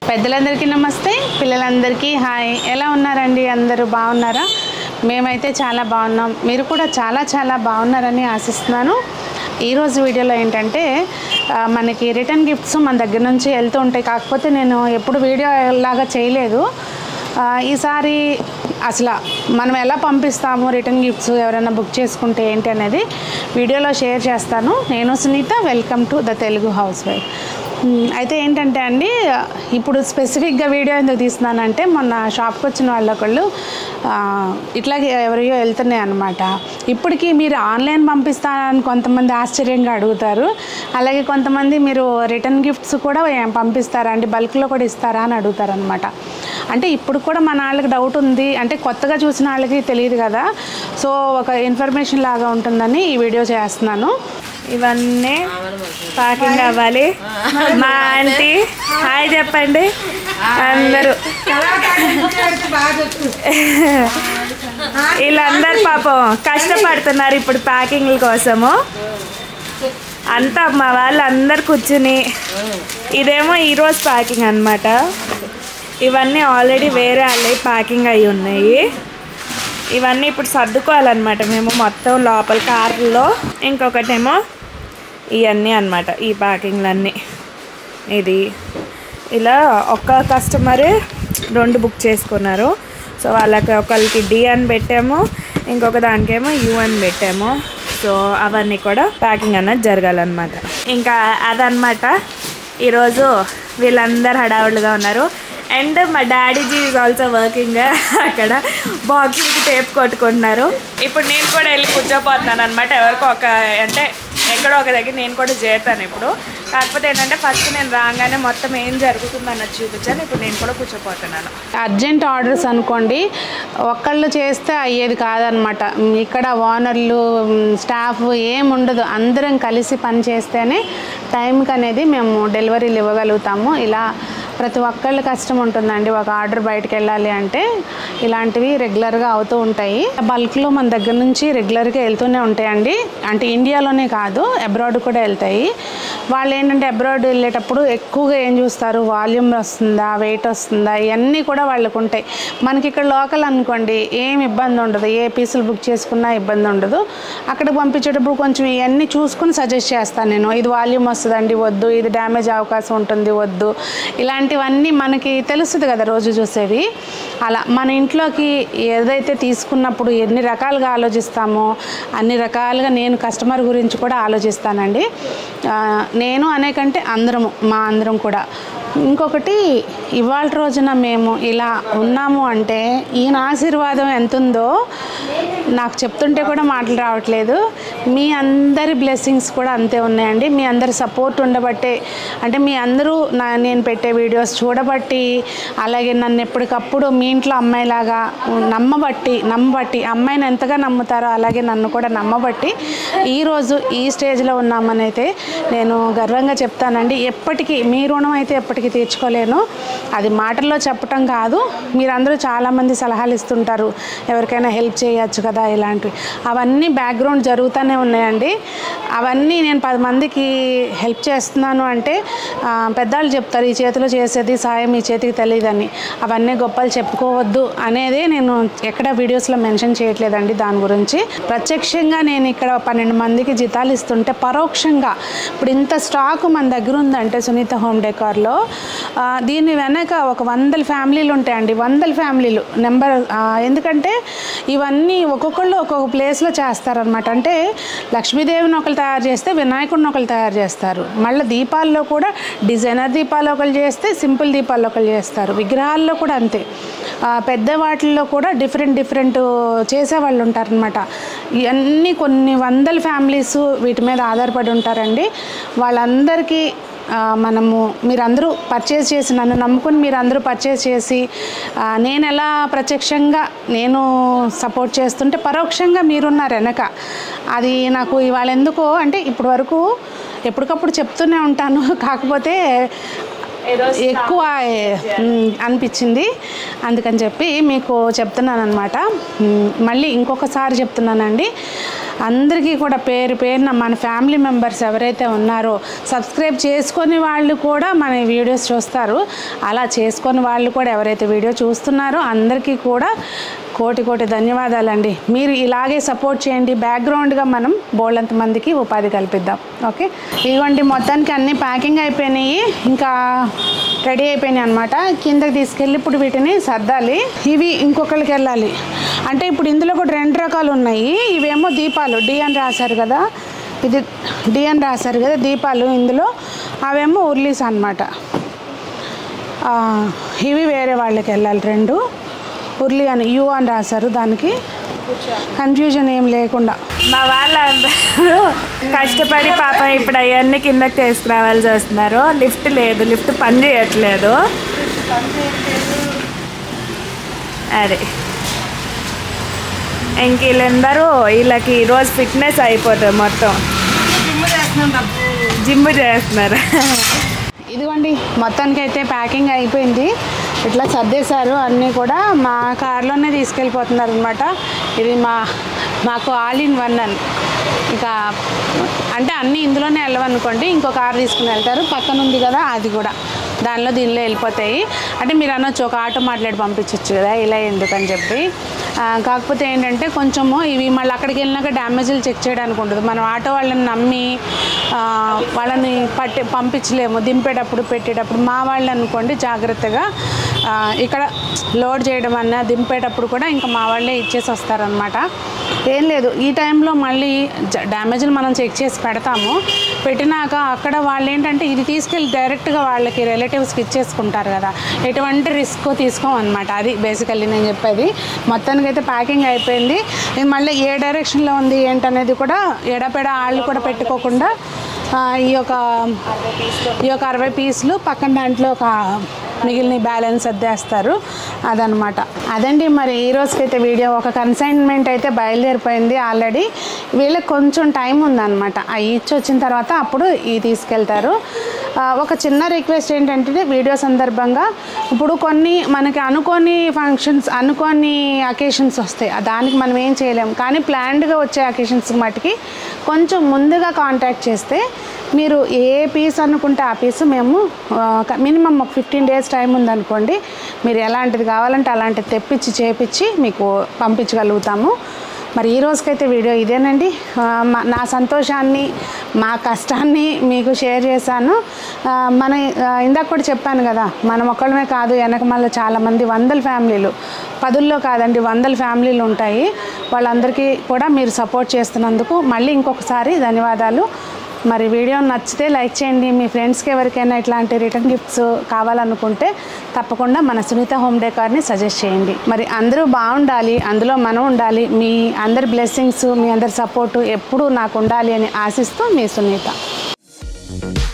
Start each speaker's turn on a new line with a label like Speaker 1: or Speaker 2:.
Speaker 1: పెద్దలందరికీ నమస్తే పిల్లలందరికీ హాయ్ ఎలా ఉన్నారండి అందరూ బాగున్నారా మేమైతే చాలా బాగున్నాం మీరు కూడా చాలా చాలా బాగున్నారని ఆశిస్తున్నాను ఈరోజు వీడియోలో ఏంటంటే ఆ, మనకి రిటర్న్ గిఫ్ట్స్ మన దగ్గర నుంచి వెళ్తూ ఉంటాయి కాకపోతే నేను ఎప్పుడు వీడియో లాగా చేయలేదు ఆ, ఈసారి అసలు మనం ఎలా పంపిస్తాము రిటర్న్ గిఫ్ట్స్ ఎవరైనా బుక్ చేసుకుంటే ఏంటి అనేది వీడియోలో షేర్ చేస్తాను నేను Sunitha welcome to the Telugu housewife మ్, అయితే ఏంటంటే అండి ఇప్పుడు స్పెసిఫిక్గా వీడియో ఎందుకు తీస్తున్నానంటే మొన్న షాప్కి వచ్చిన వాళ్ళు ఒకళ్ళు ఆ, ఇట్లాగే ఎవరియో వెళ్తున్నాయి అనమాట ఇప్పటికీ మీరు ఆన్లైన్ పంపిస్తారని కొంతమంది ఆశ్చర్యంగా అడుగుతారు అలాగే కొంతమంది మీరు రిటర్న్ గిఫ్ట్స్ కూడా ఏం పంపిస్తారా అండి బల్క్లో కూడా ఇస్తారా అని అడుగుతారు అనమాట అంటే ఇప్పుడు కూడా మన వాళ్ళకి డౌట్ ఉంది అంటే కొత్తగా చూసిన వాళ్ళకి తెలియదు కదా సో ఒక ఇన్ఫర్మేషన్ లాగా ఉంటుందని ఈ వీడియో చేస్తున్నాను
Speaker 2: ఇవన్నీ ప్యాకింగ్ అవ్వాలి మా ఆంటీ హాయ్ చెప్పండి అందరూ వీళ్ళందరూ పాపం కష్టపడుతున్నారు ఇప్పుడు ప్యాకింగ్ల కోసము అంతా మా వాళ్ళు అందరు కూర్చుని ఇదేమో ఈరోజు ప్యాకింగ్ అన్నమాట ఇవన్నీ ఆల్రెడీ వేరే వాళ్ళవి ప్యాకింగ్ అయి ఉన్నాయి ఇవన్నీ ఇప్పుడు సర్దుకోవాలన్నమాట మేము మొత్తం లోపల కార్లో ఇంకొకటేమో ఇవన్నీ అన్నమాట ఈ ప్యాకింగ్లన్నీ ఇది ఇలా ఒక్క కస్టమర్ రెండు బుక్ చేసుకున్నారు సో వాళ్ళకి ఒకరికి డి అని పెట్టాము ఇంకొక దానికేమో యూ అని పెట్టాము సో అవన్నీ కూడా ప్యాకింగ్ అన్నది జరగాలన్నమాట ఇంకా అదనమాట ఈరోజు వీళ్ళందరూ హడావుడిగా ఉన్నారు అండ్ మా డాడీజీ ఈజ్ ఆల్సో వర్కింగ్ అక్కడ బాక్స్కి టేప్ కొట్టుకుంటున్నారు ఇప్పుడు నేను కూడా వెళ్ళి కూర్చోపోతున్నాను అనమాట ఎవరికో ఒక అంటే ఎక్కడో ఒక దగ్గర నేను కూడా చేరుతాను ఇప్పుడు కాకపోతే ఏంటంటే ఫస్ట్ నేను రాగానే మొత్తం ఏం జరుగుతుంది అన్నది చూపించాను ఇప్పుడు నేను కూడా కూర్చోపోతున్నాను
Speaker 1: అర్జెంట్ ఆర్డర్స్ అనుకోండి ఒక్కళ్ళు చేస్తే అయ్యేది కాదనమాట మ్, ఇక్కడ ఓనర్లు మ్, స్టాఫ్ ఏం ఉండదు అందరం కలిసి పని చేస్తేనే టైంకి అనేది మేము డెలివరీలు ఇవ్వగలుగుతాము ఇలా ప్రతి ఒక్కళ్ళ కష్టం ఉంటుందండి ఒక ఆర్డర్ బయటకు వెళ్ళాలి అంటే ఇలాంటివి రెగ్యులర్గా అవుతూ ఉంటాయి బల్క్లో మన దగ్గర నుంచి రెగ్యులర్గా వెళ్తూనే ఉంటాయండి అంటే ఇండియాలోనే కాదు అబ్రాడ్ కూడా వెళ్తాయి వాళ్ళు ఏంటంటే అబ్రాడ్ వెళ్ళేటప్పుడు ఎక్కువగా ఏం చూస్తారు వాల్యూమ్ వస్తుందా వెయిట్ వస్తుందా ఇవన్నీ కూడా వాళ్ళకు ఉంటాయి మనకి ఇక్కడ లోకల్ అనుకోండి ఏం ఇబ్బంది ఉండదు ఏ పీసులు బుక్ చేసుకున్నా ఇబ్బంది ఉండదు అక్కడికి పంపించేటప్పుడు కొంచెం ఇవన్నీ చూసుకుని సజెస్ట్ చేస్తాను నేను ఇది వాల్యూమ్ వస్తుందండి వద్దు ఇది డ్యామేజ్ అవకాశం ఉంటుంది వద్దు ఇలాంటివన్నీ మనకి తెలుస్తుంది కదా రోజు చూసేవి అలా మన ఇంట్లోకి ఏదైతే తీసుకున్నప్పుడు ఎన్ని రకాలుగా ఆలోచిస్తామో అన్ని రకాలుగా నేను కస్టమర్ గురించి కూడా ఆలోచిస్తానండి ఆ, నేను అనే కంటే అందరము మా అందరం కూడా ఇంకొకటి ఇవాళ రోజున మేము ఇలా ఉన్నాము అంటే ఈయన ఆశీర్వాదం ఎంత ఉందో నాకు చెప్తుంటే కూడా మాటలు రావట్లేదు మీ అందరి బ్లెస్సింగ్స్ కూడా అంతే ఉన్నాయండి మీ అందరి సపోర్ట్ ఉండబట్టే అంటే మీ అందరూ నా నేను పెట్టే వీడియోస్ చూడబట్టి అలాగే నన్ను ఎప్పటికప్పుడు మీ ఇంట్లో అమ్మాయిలాగా నమ్మబట్టి నమ్మబట్టి అమ్మాయిని ఎంతగా నమ్ముతారో అలాగే నన్ను కూడా నమ్మబట్టి ఈరోజు ఈ స్టేజ్లో ఉన్నామని అయితే నేను గర్వంగా చెప్తానండి ఎప్పటికీ మీ రుణం అయితే ఎప్పటికీ తీర్చుకోలేను అది మాటల్లో చెప్పటం కాదు మీరందరూ చాలామంది సలహాలు ఇస్తుంటారు ఎవరికైనా హెల్ప్ చేయొచ్చు కదా ఇలాంటివి అవన్నీ బ్యాక్గ్రౌండ్ జరుగుతూనే ఉన్నాయండి అవన్నీ నేను పది మందికి హెల్ప్ చేస్తున్నాను అంటే ఆ, పెద్దవాళ్ళు చెప్తారు ఈ చేతిలో చేసేది సాయం ఈ చేతికి తెలియదని అవన్నీ గొప్పలు చెప్పుకోవద్దు అనేది నేను ఎక్కడ వీడియోస్లో మెన్షన్ చేయట్లేదండి దాని గురించి ప్రత్యక్షంగా నేను ఇక్కడ పన్నెండు మందికి జీతాలు ఇస్తుంటే పరోక్షంగా ఇప్పుడు ఇంత స్టాక్ మన దగ్గర ఉందంటే సునీత హోమ్ డెకార్లో ఆ, దీని వెనక ఒక వందల ఫ్యామిలీలు ఉంటాయండి వందల ఫ్యామిలీలు నెంబర్ ఆ, ఎందుకంటే ఇవన్నీ ఒక్కొక్కళ్ళు ఒక్కొక్క ప్లేస్లో చేస్తారనమాట అంటే లక్ష్మీదేవిని ఒకరు తయారు చేస్తే వినాయకుడిని ఒకరు తయారు చేస్తారు మళ్ళీ దీపాల్లో కూడా డిజైనర్ దీపాలు ఒకరు చేస్తే సింపుల్ దీపాలు ఒకరు చేస్తారు విగ్రహాల్లో కూడా అంతే ఆ, పెద్ద వాటిల్లో కూడా డిఫరెంట్ డిఫరెంట్ చేసేవాళ్ళు ఉంటారనమాట ఇవన్నీ కొన్ని వందల ఫ్యామిలీస్ వీటి మీద ఆధారపడి ఉంటారండి వాళ్ళందరికీ ఆ, మనము మీరందరూ పర్చేస్ చేసి నన్ను నమ్ముకుని మీరందరూ పర్చేస్ చేసి ఆ, నేను ఎలా ప్రత్యక్షంగా నేను సపోర్ట్ చేస్తుంటే పరోక్షంగా మీరున్నారు వెనక అది నాకు ఇవాళ ఎందుకో అంటే ఇప్పటి వరకు ఎప్పటికప్పుడు చెప్తూనే ఉంటాను కాకపోతే ఎక్కువ మ్, అనిపించింది అందుకని చెప్పి మీకు చెప్తున్నాను అనమాట మళ్ళీ ఇంకొకసారి చెప్తున్నానండి అందరికీ కూడా పేరు పేరున మన ఫ్యామిలీ మెంబర్స్ ఎవరైతే ఉన్నారో సబ్స్క్రైబ్ చేసుకొని వాళ్ళు కూడా మన వీడియోస్ చూస్తారు అలా చేసుకొని వాళ్ళు కూడా ఎవరైతే వీడియో చూస్తున్నారో అందరికీ కూడా కోటి కోటి ధన్యవాదాలండి మీరు ఇలాగే సపోర్ట్ చేయండి బ్యాక్గ్రౌండ్గా మనం బోల్డంత మందికి ఉపాధి కల్పిద్దాం ఓకే ఇదిగోండి మొత్తానికి అన్నీ ప్యాకింగ్ అయిపోయినాయి ఇంకా రెడీ అయిపోయినాయి అనమాట కిందకి తీసుకెళ్ళి ఇప్పుడు వీటిని సర్దాలి ఇవి ఇంకొకరికి వెళ్ళాలి అంటే ఇప్పుడు ఇందులో కూడా రెండు రకాలు ఉన్నాయి ఇవేమో దీపాలు డి అని రాశారు కదా ఇది డి అని రాశారు కదా దీపాలు ఇందులో అవేమో ఉర్లీస్ అనమాట ఇవి వేరే వాళ్ళకి వెళ్ళాలి రెండు ఉర్లి అని యూ అని రాశారు దానికి కన్ఫ్యూజన్ ఏం లేకుండా
Speaker 2: మా వాళ్ళందరూ కష్టపడి పాపం ఇప్పుడు అవన్నీ కిందకి తీసుకురావాల్సి వస్తున్నారు లిఫ్ట్ లేదు లిఫ్ట్ పని చేయట్లేదు అది ఇంక వీళ్ళందరూ వీళ్ళకి ఈరోజు ఫిట్నెస్ అయిపోతుంది మొత్తం జిమ్ చేస్తున్నారు
Speaker 1: ఇదిగోండి మొత్తానికి అయితే ప్యాకింగ్ అయిపోయింది ఇట్లా సర్దేశారు అన్నీ కూడా మా కార్లోనే తీసుకెళ్ళిపోతున్నారు అనమాట ఇది మా మాకు ఆల్ ఇన్ వన్ అని ఇక అంటే అన్నీ ఇందులోనే వెళ్ళవనుకోండి ఇంకో కార్ తీసుకుని వెళ్తారు పక్కన ఉంది కదా అది కూడా దానిలో దీనిలో వెళ్ళిపోతాయి అంటే మీరు అనొచ్చు ఒక ఆటో మాట్లాడి పంపించవచ్చు కదా ఇలా ఎందుకని చెప్పి ఆ, కాకపోతే ఏంటంటే కొంచెము ఇవి మళ్ళీ అక్కడికి వెళ్ళినాక డ్యామేజ్లు చెక్ చేయడానికి ఉండదు మనం ఆటో వాళ్ళని నమ్మి ఆ, వాళ్ళని పట్టి పంపించలేము దింపేటప్పుడు పెట్టేటప్పుడు మా వాళ్ళు అనుకోండి జాగ్రత్తగా ఆ, ఇక్కడ లోడ్ చేయడం అన్నా దింపేటప్పుడు కూడా ఇంకా మా వాళ్ళే ఇచ్చేసి వస్తారనమాట ఏం లేదు ఈ టైంలో మళ్ళీ జ- డ్యామేజ్లు మనం చెక్ చేసి పెడతాము పెట్టినాక అక్కడ వాళ్ళు ఏంటంటే ఇది తీసుకెళ్ళి డైరెక్ట్గా వాళ్ళకి రిలేటివ్స్కి ఇచ్చేసుకుంటారు కదా ఎటువంటి రిస్క్ తీసుకోమన్నమాట అది బేసికల్లీ నేను చెప్పేది మొత్తానికి అయితే ప్యాకింగ్ అయిపోయింది ఇది మళ్ళీ ఏ డైరెక్షన్లో ఉంది ఏంటనేది కూడా ఎడపెడ ఆళ్ళు కూడా పెట్టుకోకుండా ఆ, ఈ యొక్క ఈ యొక్క అరవై పీసులు పక్కన దాంట్లో ఒక మిగిలిన బ్యాలెన్స్ అద్దేస్తారు అదనమాట అదండి మరి ఈ రోజుకైతే వీడియో ఒక కన్సైన్మెంట్ అయితే బయలుదేరిపోయింది ఆల్రెడీ వీళ్ళకి కొంచెం టైం ఉందన్నమాట ఆ ఇచ్చి వచ్చిన తర్వాత అప్పుడు ఈ తీసుకెళ్తారు ఆ, ఒక చిన్న రిక్వెస్ట్ ఏంటంటే వీడియో సందర్భంగా ఇప్పుడు కొన్ని మనకి అనుకోని ఫంక్షన్స్ అనుకోని అకేషన్స్ వస్తాయి ఆ దానికి మనం ఏం చేయలేం కానీ ప్లాన్డ్గా వచ్చే అకేషన్స్ మటుకి కొంచెం ముందుగా కాంటాక్ట్ చేస్తే మీరు ఏ పీస్ అనుకుంటే ఆ పీస్ మేము మినిమం ఒక ఫిఫ్టీన్ డేస్ టైం ఉందనుకోండి మీరు ఎలాంటిది కావాలంటే అలాంటిది తెప్పించి చేపించి మీకు పంపించగలుగుతాము మరి ఈ రోజుకైతే వీడియో ఇదేనండి ఆ, మా- నా సంతోషాన్ని మా కష్టాన్ని మీకు షేర్ చేశాను ఆ, మన ఆ, ఇందాక కూడా చెప్పాను కదా మనం ఒక్కళ్ళమే కాదు వెనక మళ్ళీ చాలామంది వందల ఫ్యామిలీలు పదుల్లో కాదండి వందల ఫ్యామిలీలు ఉంటాయి వాళ్ళందరికీ కూడా మీరు సపోర్ట్ చేస్తున్నందుకు మళ్ళీ ఇంకొకసారి ధన్యవాదాలు మరి వీడియో నచ్చితే లైక్ చేయండి మీ ఫ్రెండ్స్కి ఎవరికైనా ఇట్లాంటి రిటర్న్ గిఫ్ట్స్ కావాలనుకుంటే తప్పకుండా మన సునీత హోమ్ డేకార్ని సజెస్ట్ చేయండి మరి అందరూ బాగుండాలి అందులో మనం ఉండాలి మీ అందరి బ్లెస్సింగ్స్ మీ అందరి సపోర్టు ఎప్పుడూ నాకు ఉండాలి అని ఆశిస్తూ మీ సునీత